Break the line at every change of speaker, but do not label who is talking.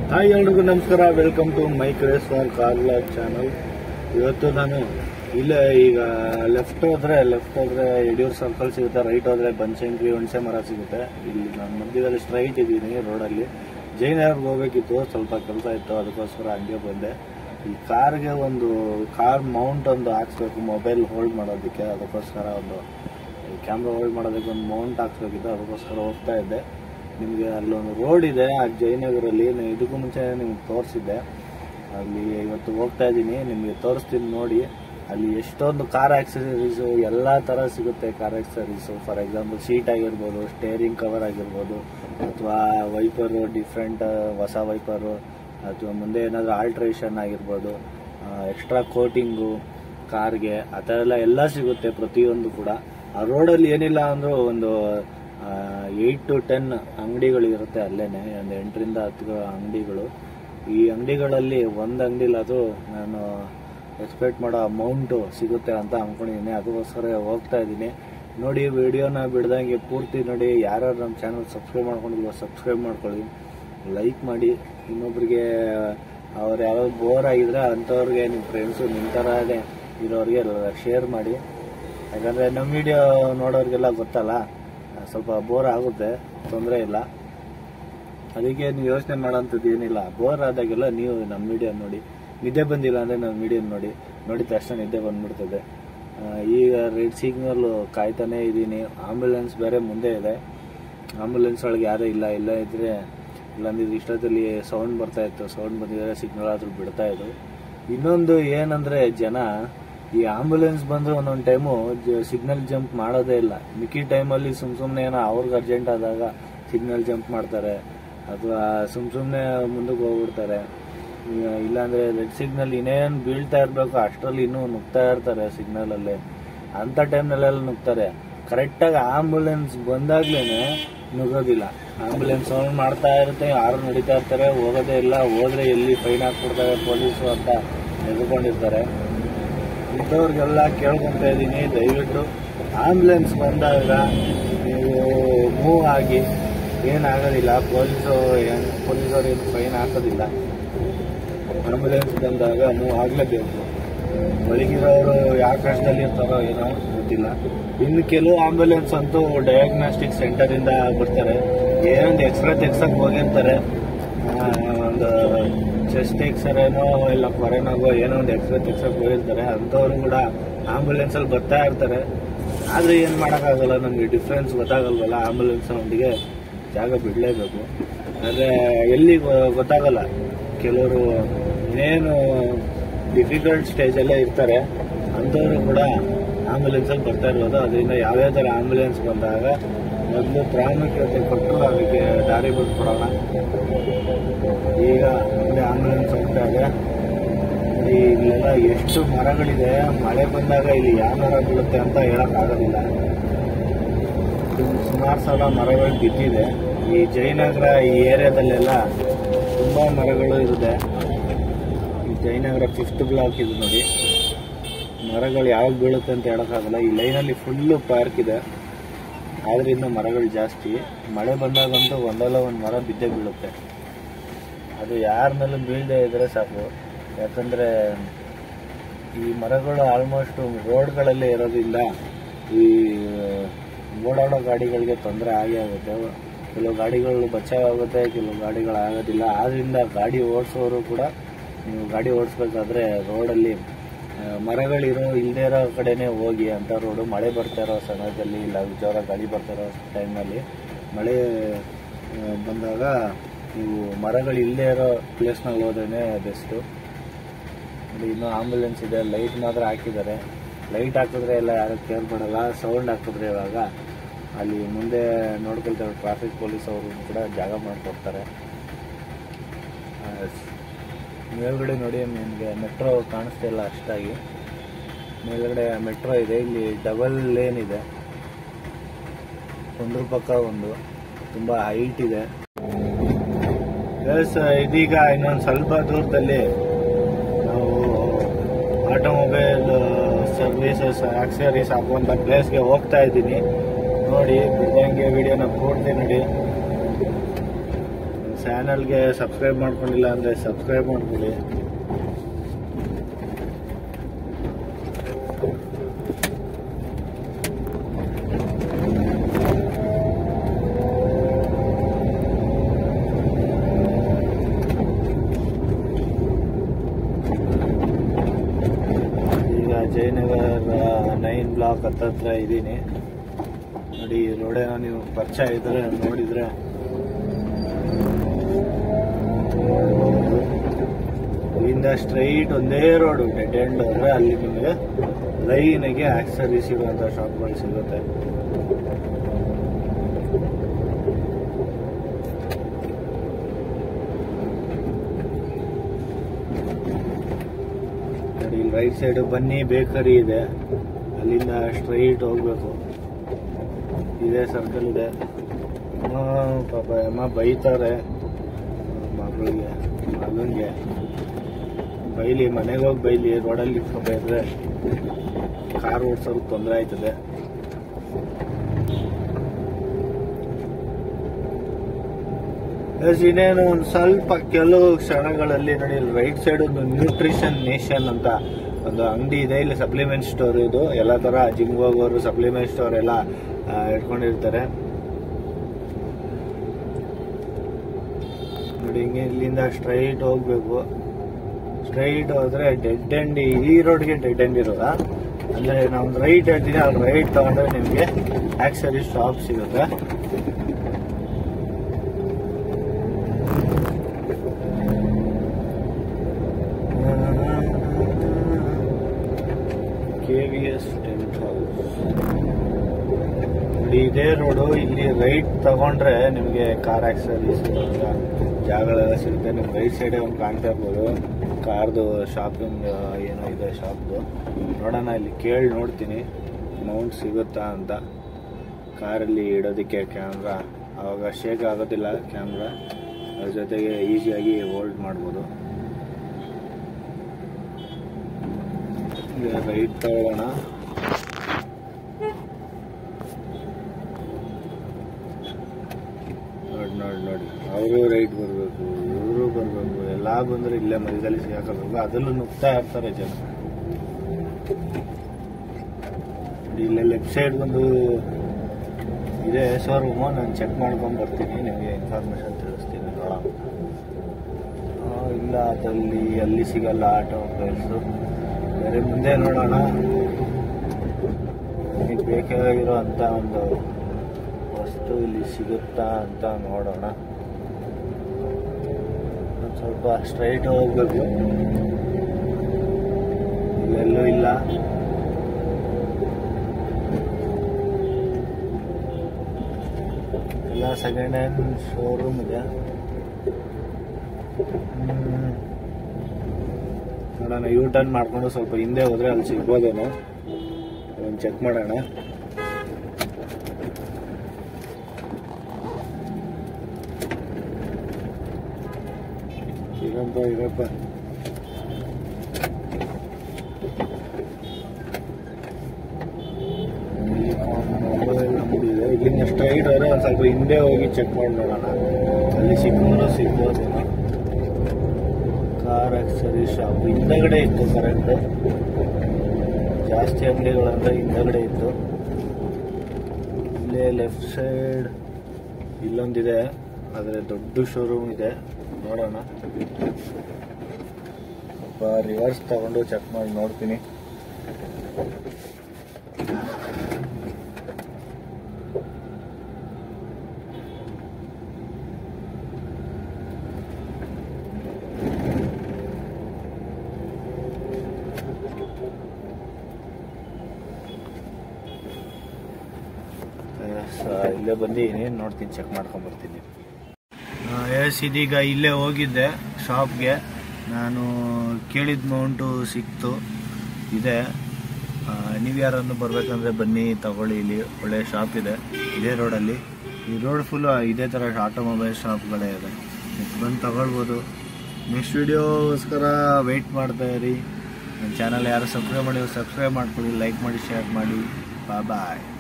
Hi ಎಲ್ರಿಗೂ ನಮಸ್ಕಾರ welcome to my craze for car log channel ಇವತ್ತು ನಾನು ಇಲ್ಲೇ ಈಗ ಲೆಫ್ಟ್ ಹೋದ್ರೆ ಲೆಫ್ಟ್ ಹೋದ್ರೆ ಯಡಿಯೂರು ಸರ್ಕಲ್ ಸಿಗುತ್ತೆ ರೈಟ್ ಹೋದ್ರೆ ಬನಶಂಕರಿ ಹುಣಸೆ ಮರ ಸಿಗುತ್ತೆ ಇಲ್ಲಿ ನಾನು ಮಧ್ಯದಲ್ಲಿ ಸ್ಟ್ರೈಟ್ ಇದ್ದೀನಿ ರೋಡಲ್ಲಿ ಜೈನಗರ್ಗೆ ಹೋಗ್ಬೇಕಿತ್ತು ಸ್ವಲ್ಪ ಕೆಲಸ ಇತ್ತು ಅದಕ್ಕೋಸ್ಕರ ಹಂಗೆ ಬಂದೆ ಈ ಕಾರ್ಗೆ ಒಂದು ಕಾರ್ ಮೌಂಟ್ ಒಂದು ಹಾಕ್ಸ್ಬೇಕು ಮೊಬೈಲ್ ಹೋಲ್ಡ್ ಮಾಡೋದಕ್ಕೆ ಅದಕ್ಕೋಸ್ಕರ ಒಂದು ಕ್ಯಾಮ್ರಾ ಹೋಲ್ಡ್ ಮಾಡೋದಕ್ಕೆ ಒಂದು ಮೌಂಟ್ ಹಾಕ್ಸ್ಬೇಕಿತ್ತು ಅದಕ್ಕೋಸ್ಕರ ಹೋಗ್ತಾ ಇದ್ದೆ ನಿಮಗೆ ಅಲ್ಲೊಂದು ರೋಡ್ ಇದೆ ಆ ಜಯನಗರಲ್ಲಿ ನಾನು ಇದಕ್ಕೂ ಮುಂಚೆ ನಿಮ್ಗೆ ತೋರಿಸಿದ್ದೆ ಅಲ್ಲಿ ಇವತ್ತು ಹೋಗ್ತಾ ಇದ್ದೀನಿ ನಿಮಗೆ ತೋರಿಸ್ತೀನಿ ನೋಡಿ ಅಲ್ಲಿ ಎಷ್ಟೊಂದು ಕಾರ್ ಆಕ್ಸಸರೀಸು ಎಲ್ಲ ಥರ ಸಿಗುತ್ತೆ car accessories for example seat ಆಗಿರ್ಬೋದು ಸ್ಟೇರಿಂಗ್ ಕವರ್ ಆಗಿರ್ಬೋದು ಅಥವಾ ವೈಪರು ಡಿಫ್ರೆಂಟ್ ಹೊಸ ವೈಪರು ಅಥವಾ ಮುಂದೆ ಏನಾದರೂ ಆಲ್ಟ್ರೇಷನ್ ಆಗಿರ್ಬೋದು ಎಕ್ಸ್ಟ್ರಾ ಕೋಟಿಂಗು ಕಾರ್ಗೆ ಆ ಥರ ಎಲ್ಲ ಎಲ್ಲ ಸಿಗುತ್ತೆ ಪ್ರತಿಯೊಂದು ಕೂಡ ಆ ರೋಡಲ್ಲಿ ಏನಿಲ್ಲ ಅಂದರೂ ಒಂದು ಏಯ್ಟ್ ಟು ಟೆನ್ ಅಂಗಡಿಗಳು ಇರುತ್ತೆ ಅಲ್ಲೇನೆ ಒಂದು ಎಂಟರಿಂದ ಹತ್ತು ಅಂಗಡಿಗಳು ಈ ಅಂಗಡಿಗಳಲ್ಲಿ ಒಂದು ಅಂಗಡಿಲಾದರೂ ನಾನು ಎಕ್ಸ್ಪೆಕ್ಟ್ ಮಾಡೋ ಅಮೌಂಟು ಸಿಗುತ್ತೆ ಅಂತ ಅಂದ್ಕೊಂಡಿದ್ದೀನಿ ಅದಕ್ಕೋಸ್ಕರ ಹೋಗ್ತಾ ಇದ್ದೀನಿ ನೋಡಿ ವಿಡಿಯೋನ ಬಿಡ್ದಂಗೆ ಪೂರ್ತಿ ನೋಡಿ ಯಾರ್ಯಾರು ನಮ್ಮ ಚಾನಲ್ ಸಬ್ಸ್ಕ್ರೈಬ್ ಮಾಡ್ಕೊಂಡಿಲ್ವೋ ಸಬ್ಸ್ಕ್ರೈಬ್ ಮಾಡ್ಕೊಳ್ಳಿ ಲೈಕ್ ಮಾಡಿ ಇನ್ನೊಬ್ರಿಗೆ ಅವ್ರು ಯಾವ್ಯಾವ ಬೋರ್ ಆಗಿದ್ರೆ ಅಂಥವ್ರಿಗೆ ನಿಮ್ಮ ಫ್ರೆಂಡ್ಸು ನಿಮ್ಮ ಥರನೇ ಇರೋರಿಗೆ ಶೇರ್ ಮಾಡಿ ಯಾಕಂದರೆ ನಮ್ಮ ವಿಡಿಯೋ ನೋಡೋರಿಗೆಲ್ಲ ಗೊತ್ತಲ್ಲ ಸ್ವಲ್ಪ ಬೋರ್ ಆಗುತ್ತೆ ತೊಂದರೆ ಇಲ್ಲ ಅದಕ್ಕೆ ನೀವು ಯೋಚನೆ ಮಾಡೋಂಥದ್ದು ಏನಿಲ್ಲ ಬೋರ್ ಆದಾಗೆಲ್ಲ ನೀವು ನಮ್ಮ ವಿಡಿಯೋ ನೋಡಿ ನಿದ್ದೆ ಬಂದಿಲ್ಲ ಅಂದರೆ ನಮ್ಮ ವಿಡಿಯೋ ನೋಡಿ ನೋಡಿದ ತಕ್ಷಣ ನಿದ್ದೆ ಬಂದ್ಬಿಡ್ತದೆ ಆ, ಈಗ ರೆಡ್ ಸಿಗ್ನಲ್ ಕಾಯ್ತಾನೆ ಇದ್ದೀನಿ ಆಂಬ್ಯುಲೆನ್ಸ್ ಬೇರೆ ಮುಂದೆ ಇದೆ ಆಂಬ್ಯುಲೆನ್ಸ್ ಒಳಗೆ ಯಾರೂ ಇಲ್ಲ ಇಲ್ಲ ಇದ್ರೆ ಇಲ್ಲಾಂದಿದ್ರೆ ಇಷ್ಟೊತ್ತಲ್ಲಿ ಸೌಂಡ್ ಬರ್ತಾ ಇತ್ತು ಸೌಂಡ್ ಬಂದಿದ್ರೆ ಸಿಗ್ನಲ್ ಆದ್ರೂ ಬಿಡ್ತಾ ಇದ್ರು ಇನ್ನೊಂದು ಏನಂದ್ರೆ ಜನ ಈ ಆಂಬ್ಯುಲೆನ್ಸ್ ಬಂದ್ರೆ ಒಂದೊಂದು ಟೈಮು ಸಿಗ್ನಲ್ ಜಂಪ್ ಮಾಡೋದೇ ಇಲ್ಲ ಮಿಕ್ಕಿ ಟೈಮಲ್ಲಿ ಸುಮ್ ಸುಮ್ಮನೆ ಏನೋ ಅವ್ರಿಗೆ ಅರ್ಜೆಂಟ್ ಆದಾಗ ಸಿಗ್ನಲ್ ಜಂಪ್ ಮಾಡ್ತಾರೆ ಅಥವಾ ಸುಮ್ ಸುಮ್ಮನೆ ಮುಂದಕ್ಕೆ ಹೋಗ್ಬಿಡ್ತಾರೆ ಈಗ ಇಲ್ಲಾಂದ್ರೆ ರೆಡ್ ಸಿಗ್ನಲ್ ಇನ್ನೇನು ಬೀಳ್ತಾ ಇರಬೇಕು ಅಷ್ಟರಲ್ಲಿ ಇನ್ನೂ ನುಗ್ತಾ ಇರ್ತಾರೆ ಸಿಗ್ನಲ್ ಅಲ್ಲಿ ಅಂತ ಟೈಮ್ನಲ್ಲೆಲ್ಲ ನುಗ್ತಾರೆ ಕರೆಕ್ಟಾಗಿ ಆಂಬುಲೆನ್ಸ್ ಬಂದಾಗ್ಲೇನೆ ನುಗ್ಗೋದಿಲ್ಲ ಆಂಬುಲೆನ್ಸ್ ಸೌಂಡ್ ಮಾಡ್ತಾ ಇರುತ್ತೆ ಯಾರು ನಡೀತಾ ಇರ್ತಾರೆ ಹೋಗೋದೇ ಇಲ್ಲ ಹೋದ್ರೆ ಎಲ್ಲಿ ಫೈನ್ ಹಾಕ್ಬಿಡ್ತಾರೆ ಪೊಲೀಸು ಅಂತ ಎದ್ಕೊಂಡಿರ್ತಾರೆ ಇಂಥವ್ರಿಗೆಲ್ಲ ಕೇಳ್ಕೊಂತ ಇದ್ದೀನಿ ದಯವಿಟ್ಟು ಆಂಬುಲೆನ್ಸ್ ಬಂದಾಗ ನೀವು ಮೂವ್ ಆಗಿ ಏನಾಗೋದಿಲ್ಲ ಪೊಲೀಸು ಏನು ಪೊಲೀಸರು ಏನು ಫೈನ್ ಹಾಕೋದಿಲ್ಲ ಆಂಬುಲೆನ್ಸ್ ಬಂದಾಗ ಮೂವ್ ಆಗಲೇಬೇಕು ಒಳಗಿರೋರು ಯಾವ ಕಷ್ಟದಲ್ಲಿ ಇರ್ತಾರೋ ಏನೋ ಗೊತ್ತಿಲ್ಲ ಇನ್ನು ಕೆಲವು ಆಂಬುಲೆನ್ಸ್ ಅಂತೂ ಡಯಾಗ್ನಾಸ್ಟಿಕ್ ಸೆಂಟರ್ ಇಂದ ಬರ್ತಾರೆ ಏನೊಂದು ಎಕ್ಸ್ರೇ ತೆಗ್ಸಕ್ ಹೋಗಿರ್ತಾರೆ ಆ, ಒಂದು ಚೆಸ್ಟ್ ಎಕ್ಸ್ರೇನೋ ಇಲ್ಲ ಕೊರೆನೋಗೋ ಏನೋ ಒಂದು ಎಕ್ಸ್ರೇ ತೆಗ್ಸಕ್ ಹೋಗಿರ್ತಾರೆ ಅಂಥವ್ರು ಕೂಡ ಆಂಬುಲೆನ್ಸ್ ಅಲ್ಲಿ ಬರ್ತಾ ಇರ್ತಾರೆ ಆದ್ರೆ ಏನ್ ಮಾಡೋಕ್ಕಾಗಲ್ಲ ನಮ್ಗೆ ಡಿಫ್ರೆನ್ಸ್ ಗೊತ್ತಾಗಲ್ವಲ್ಲ ಆಂಬುಲೆನ್ಸ್ ಒಂದಿಗೆ ಜಾಗ ಬಿಡಲೇಬೇಕು ಆದ್ರೆ ಎಲ್ಲಿ ಗೊ- ಗೊತ್ತಾಗಲ್ಲ ಕೆಲವರು ಇನ್ನೇನು ಡಿಫಿಕಲ್ಟ್ ಸ್ಟೇಜಲ್ಲೇ ಇರ್ತಾರೆ ಅಂಥವ್ರು ಕೂಡ ಆಂಬುಲೆನ್ಸ್ ಅಲ್ಲಿ ಬರ್ತಾ ಇರ್ಬೋದು ಅದರಿಂದ ಯಾವ್ಯಾವ ಥರ ಆಂಬುಲೆನ್ಸ್ ಬಂದಾಗ ಮೊದಲು ಪ್ರಾಮುಖ್ಯತೆ ಕೊಟ್ಟು ಅದಕ್ಕೆ ದಾರಿ ಬಿಟ್ಕೊಡೋಣ ಈಗ ಮುಂದೆ ಆಂಬುಲೆನ್ಸ್ ಹೋಗ್ತಾ ಇದೆ ನೋಡಿ, ಇಲ್ಲೆಲ್ಲ ಎಷ್ಟು ಮರಗಳಿದೆ ಮಳೆ ಬಂದಾಗ ಇಲ್ಲಿ ಯಾವ ಮರ ಬೀಳುತ್ತೆ ಅಂತ ಹೇಳಕ್ ಆಗೋದಿಲ್ಲ ಸುಮಾರು ಸಲ ಮರಗಳು ಬಿದ್ದಿದೆ ಈ ಜಯನಗರ ಈ ಏರಿಯಾದಲ್ಲೆಲ್ಲ ತುಂಬಾ ಮರಗಳು ಇದೆ ಈ ಜಯನಗರ ಫಿಫ್ತ್ ಬ್ಲಾಕ್ ಇದು ನೋಡಿ ಮರಗಳು ಯಾವಾಗ ಬೀಳುತ್ತೆ ಅಂತ ಹೇಳಕ್ಕಾಗಲ್ಲ ಈ ಲೈನಲ್ಲಿ ಫುಲ್ಲು ಪಾರ್ಕ್ ಇದೆ ಆದ್ರಿಂದ ಮರಗಳು ಜಾಸ್ತಿ ಮಳೆ ಬಂದಾಗಂತೂ ಒಂದಲ್ಲ ಒಂದು ಮರ ಬಿದ್ದೇ ಬೀಳುತ್ತೆ ಅದು ಯಾರ ಮೇಲೂ ಬೀಳದೆ ಇದ್ರೆ ಸಾಕು ಯಾಕಂದ್ರೆ ಈ ಮರಗಳು ಆಲ್ಮೋಸ್ಟ್ ರೋಡ್ಗಳಲ್ಲೇ ಇರೋದ್ರಿಂದ ಈ ಓಡಾಡೋ ಗಾಡಿಗಳಿಗೆ ತೊಂದರೆ ಆಗೇ ಆಗುತ್ತೆ ಕೆಲವು ಗಾಡಿಗಳು ಬಚಾವಾಗುತ್ತೆ ಕೆಲವು ಗಾಡಿಗಳು ಆಗೋದಿಲ್ಲ ಆದ್ರಿಂದ ಗಾಡಿ ಓಡಿಸೋರು ಕೂಡ ನೀವು ಗಾಡಿ ಓಡಿಸ್ಬೇಕಾದ್ರೆ ರೋಡಲ್ಲಿ ಆ, ಮರಗಳಿರೋ ಇಲ್ಲದೆ ಇರೋ ಕಡೆನೇ ಹೋಗಿ ಅಂತ ರೋಡು ಮಳೆ ಬರ್ತಾ ಇರೋ ಸಮಯದಲ್ಲಿ ಇಲ್ಲ ಜೋರ ಗಾಳಿ ಬರ್ತಾ ಇರೋ ಟೈಮ್ನಲ್ಲಿ ಮಳೆ ಆ, ಬಂದಾಗ ನೀವು ಮರಗಳು ಇಲ್ಲದೆ ಇರೋ ಪ್ಲೇಸ್ನಲ್ಲಿ ಹೋದ್ರೇ ಬೆಸ್ಟು ಇಲ್ಲಿ ಇನ್ನೂ ಆಂಬುಲೆನ್ಸ್ ಇದೆ ಲೈಟ್ ಮಾತ್ರ ಹಾಕಿದ್ದಾರೆ ಲೈಟ್ ಹಾಕಿದ್ರೆ ಎಲ್ಲ ಯಾರು ಕೇರ್ ಮಾಡಲ್ಲ ಸೌಂಡ್ ಹಾಕಿದ್ರೆ ಇವಾಗ ಅಲ್ಲಿ ಮುಂದೆ ನೋಡ್ಕೊಳ್ತಾರೆ ಟ್ರಾಫಿಕ್ ಪೊಲೀಸ್ ಅವರು ಕೂಡ ಜಾಗ ಮಾಡಿಕೊಡ್ತಾರೆ ಆ, ಮೇಲ್ಗಡೆ ನೋಡಿ ನಿಮಗೆ ಮೆಟ್ರೋ ಕಾಣಿಸ್ತಾ ಇಲ್ಲ ಅಷ್ಟಾಗಿ ಮೇಲ್ಗಡೆ ಮೆಟ್ರೋ ಇದೆ ಇಲ್ಲಿ ಡಬಲ್ ಲೇನ್ ಇದೆ ಒಂದ್ರ ಪಕ್ಕ ಒಂದು ತುಂಬಾ ಹೈಟ್ ಇದೆ ಪ್ಲಸ್ ಇದೀಗ ಇನ್ನೊಂದು ಸ್ವಲ್ಪ ದೂರದಲ್ಲಿ ನಾವು ಆಟೋಮೊಬೈಲ್ ಸರ್ವಿಸಸ್ ಆಕ್ಸರೀಸ್ ಹಾಕುವಂತ ಪ್ಲೇಸ್ಗೆ ಹೋಗ್ತಾ ಇದ್ದೀನಿ ನೋಡಿ ಬಿಡ್ದಂಗೆ ವಿಡಿಯೋನ ಪೂರ್ತಿ ನೋಡಿ ಚಾನಲ್ಗೆ ಸಬ್ಸ್ಕ್ರೈಬ್ ಮಾಡ್ಕೊಂಡಿಲ್ಲ ಅಂದರೆ ಸಬ್ಸ್ಕ್ರೈಬ್ ಮಾಡ್ಕೊಳ್ಳಿ ಈಗ ಜಯನಗರ ನೈನ್ ಬ್ಲಾಕ್ ಹತ್ತತ್ರ ಇದ್ದೀನಿ ನೋಡಿ ಈ ರೋಡೇನೋ ನೀವು ಪರಿಚಯ ಇದ್ರೆ ನೋಡಿದ್ರೆ ಇಲ್ಲಿಂದ ಸ್ಟ್ರೈಟ್ ಒಂದೇ ರೋಡ್ ಡೆಡ್ ಎಂಡ್ ಅಂದ್ರೆ ಅಲ್ಲಿ ನಿಮಗೆ ಲೈನಿಗೆ ಆಕ್ಸರೀಸ್ ಇರುವಂತ ಶಾಪ್ಗಳು ಸಿಗುತ್ತೆ ನೋಡಿ ಇಲ್ಲಿ ರೈಟ್ ಸೈಡ್ ಬನ್ನಿ ಬೇಕರಿ ಇದೆ ಅಲ್ಲಿಂದ ಸ್ಟ್ರೈಟ್ ಹೋಗ್ಬೇಕು ಇದೇ ಸರ್ಕಲ್ ಇದೆ ಅಮ್ಮ ಪಾಪ ಅಮ್ಮ ಬೈತಾರೆ ಮಗಳಿಗೆ ಮಗನಿಗೆ ಬೈಲಿ ಮನೆಗೆ ಹೋಗಿ ಬೈಲಿ ರೋಡಲ್ಲಿ ಪಾಪ ಇದ್ರೆ ಕಾರ್ ಓಡಿಸೋದು ತೊಂದರೆ ಆಯ್ತದೆ ಎಸ್ ಇನ್ನೇನು ಒಂದು ಸ್ವಲ್ಪ ಕೆಲವು ಕ್ಷಣಗಳಲ್ಲಿ ನೋಡಿ ರೈಟ್ ಸೈಡ್ ಒಂದು ನ್ಯೂಟ್ರಿಷನ್ ನೇಷನ್ ಅಂತ ಒಂದು ಅಂಗಡಿ ಇದೆ ಇಲ್ಲಿ ಸಪ್ಲಿಮೆಂಟ್ ಸ್ಟೋರ್ ಇದು ಎಲ್ಲ ತರ ಜಿಮ್ ಹೋಗೋರು ಸಪ್ಲಿಮೆಂಟ್ ಸ್ಟೋರ್ ಎಲ್ಲ ಆ, ಇಟ್ಕೊಂಡಿರ್ತಾರೆ ನೋಡಿ ಹಿಂಗೆ ಇಲ್ಲಿಂದ ಸ್ಟ್ರೈಟ್ ಹೋಗ್ಬೇಕು ಸ್ಟ್ರೈಟ್ ಹೋದ್ರೆ ಡೆಡ್ ಎಂಡ್ ಈ ರೋಡ್ಗೆ ಡೆಡ್ ಎಂಡ್ ಇರೋದ ಅಂದ್ರೆ ನಾವು ರೈಟ್ ಹೇಳ್ತೀನಿ ಅಲ್ಲಿ ರೈಟ್ ತಗೊಂಡ್ರೆ ನಿಮಗೆ ಆಕ್ಸರಿ ಶಾಪ್ ಸಿಗುತ್ತೆ K V S tent house ನೋಡಿ ಇದೇ ರೋಡು ಇಲ್ಲಿ ರೈಟ್ ತಗೊಂಡ್ರೆ ನಿಮಗೆ ಕಾರ್ ಆಕ್ಸರೀಸ್ ಜಾಗಗಳೆಲ್ಲ ಸಿಗುತ್ತೆ ನಿಮ್ಗೆ ರೈಟ್ ಸೈಡೇ ಒಂದು ಕಾಣ್ತಾ ಇರ್ಬೋದು ಕಾರ್ದು ಶಾಪಿಂಗ್ ಏನೋ ಇದೆ ಶಾಪ್ದು ನೋಡೋಣ ಇಲ್ಲಿ ಕೇಳಿ ನೋಡ್ತೀನಿ ಮೌಂಟ್ ಸಿಗುತ್ತಾ ಅಂತ ಕಾರಲ್ಲಿ ಇಡೋದಕ್ಕೆ ಕ್ಯಾಮ್ರಾ ಆವಾಗ ಶೇಕ್ ಆಗೋದಿಲ್ಲ ಕ್ಯಾಮ್ರಾ ಅದ್ರ ಜೊತೆಗೆ ಈಸಿಯಾಗಿ ಹೋಲ್ಡ್ ಮಾಡ್ಬೋದು ರೈಟ್ ತಗೊಳ್ಳೋಣ ನೋಡಿ ನೋಡಿ ನೋಡಿ ಅವರು ರೈಟ್ ಬರಬೇಕು ಇವರು ಬರಬೇಕು ಎಲ್ಲ ಬಂದ್ರೆ ಇಲ್ಲೇ ಮಧ್ಯದಲ್ಲಿ ಸಿಗಾಕಬೇಕು ಅದರಲ್ಲೂ ನುಗ್ತಾ ಇರ್ತಾರೆ ಜನ ನೋಡಿ, ಇಲ್ಲೇ ಲೆಫ್ಟ್ ಸೈಡ್ ಒಂದು ಇದೆ ಶೋರೂಮು ನಾನು ಚೆಕ್ ಮಾಡ್ಕೊಂಡ್ ಬರ್ತೀನಿ ನಿಮಗೆ ಇನ್ಫಾರ್ಮೇಶನ್ ತಿಳಿಸ್ತೀನಿ ನೋಡೋಣ ಆ, ಇಲ್ಲ ಅದಲ್ಲಿ ಅಲ್ಲಿ ಸಿಗಲ್ಲ ಆಟೋಮೊಬೈಲ್ಸು ಬೇರೆ ಮುಂದೆ ನೋಡೋಣ ನಿಮಗೆ ಬೇಕಾಗಿರೋ ಅಂತ ಒಂದು ವಸ್ತು ಇಲ್ಲಿ ಸಿಗುತ್ತಾ ಅಂತ ನೋಡೋಣ ಒಂದ್ ಸ್ವಲ್ಪ ಸ್ಟ್ರೈಟ್ ಹೋಗ್ಬೇಕು ಇಲ್ಲೆಲ್ಲೂ ಇಲ್ಲ ಎಲ್ಲ ಸೆಕೆಂಡ್ ಹ್ಯಾಂಡ್ ಶೋರೂಮ್ ಇದೆ ಹ್ಮ್. ನೋಡೋಣ ಯೂ ಟರ್ನ್ ಮಾಡ್ಕೊಂಡು ಸ್ವಲ್ಪ ಹಿಂದೆ ಹೋದ್ರೆ ಅಲ್ಲಿ ಸಿಗ್ಬೋದೇನೋ ಒಂದು ಚೆಕ್ ಮಾಡೋಣ ಇರಪ್ಪ ಇರಪ್ಪ ಇಲ್ಲಿ ಮೊಬೈಲ್ ಅಂಗಡಿ ಇದೆ ಇಲ್ಲಿಂದ ಸ್ಟ್ರೈಟ್ ಹೋದ್ರೆ ಒಂದು ಸ್ವಲ್ಪ ಹಿಂದೆ ಹೋಗಿ ಚೆಕ್ ಮಾಡಿ ನೋಡೋಣ ಅಲ್ಲಿ ಸಿಕ್ಕಿದ್ರು ಸಿಗ್ಬೋದೇನೋ ಕಾರ್ ಆಕ್ಸರಿ ಶಾಪ್ ಹಿಂದಗಡೆ ಇತ್ತು ಕರೆಕ್ಟ್ ಜಾಸ್ತಿ ಅಂಗಡಿಗಳಂದ್ರೆ ಹಿಂದಗಡೆ ಇತ್ತು ಇಲ್ಲೇ ಲೆಫ್ಟ್ ಸೈಡ್ ಇಲ್ಲೊಂದಿದೆ ಆದರೆ ದೊಡ್ಡ ಶೋರೂಮ್ ಇದೆ ನೋಡೋಣ ಸ್ವಲ್ಪ ರಿವರ್ಸ್ ತಗೊಂಡು ಚೆಕ್ ಮಾಡಿ ನೋಡ್ತೀನಿ ಎಸ್, ಇಲ್ಲೇ ಬಂದಿದ್ದೀನಿ ನೋಡ್ತೀನಿ ಚೆಕ್ ಮಾಡ್ಕೊಂಡ್ ಬರ್ತೀನಿ ಎಸ್ ಇದೀಗ ಇಲ್ಲೇ ಹೋಗಿದ್ದೆ ಶಾಪ್ಗೆ ನಾನು ಕೇಳಿದ ಮೌಂಟು ಸಿಕ್ತು ಇದೆ ಆ, ನೀವು ಯಾರನ್ನು ಬರ್ಬೇಕಂದ್ರೆ ಬನ್ನಿ ತಗೊಳ್ಳಿ ಇಲ್ಲಿ ಒಳ್ಳೆ ಶಾಪ್ ಇದೆ ಇದೇ ರೋಡಲ್ಲಿ ಈ ರೋಡ್ ಫುಲ್ ಇದೇ ಥರ ಆಟೋಮೊಬೈಲ್ ಶಾಪ್ಗಳೇ ಇದೆ ಬಂದು ತಗೊಳ್ಬೋದು ನೆಕ್ಸ್ಟ್ ವಿಡಿಯೋಗೋಸ್ಕರ ವೆಯ್ಟ್ ಮಾಡ್ತಾ ಇರಿ ನನ್ನ ಚಾನಲ್ ಯಾರು ಸಬ್ಸ್ಕ್ರೈಬ್ ಮಾಡಿ ಸಬ್ಸ್ಕ್ರೈಬ್ ಮಾಡ್ಕೊಳ್ಳಿ ಲೈಕ್ ಮಾಡಿ ಶೇರ್ ಮಾಡಿ ಬಾಯ್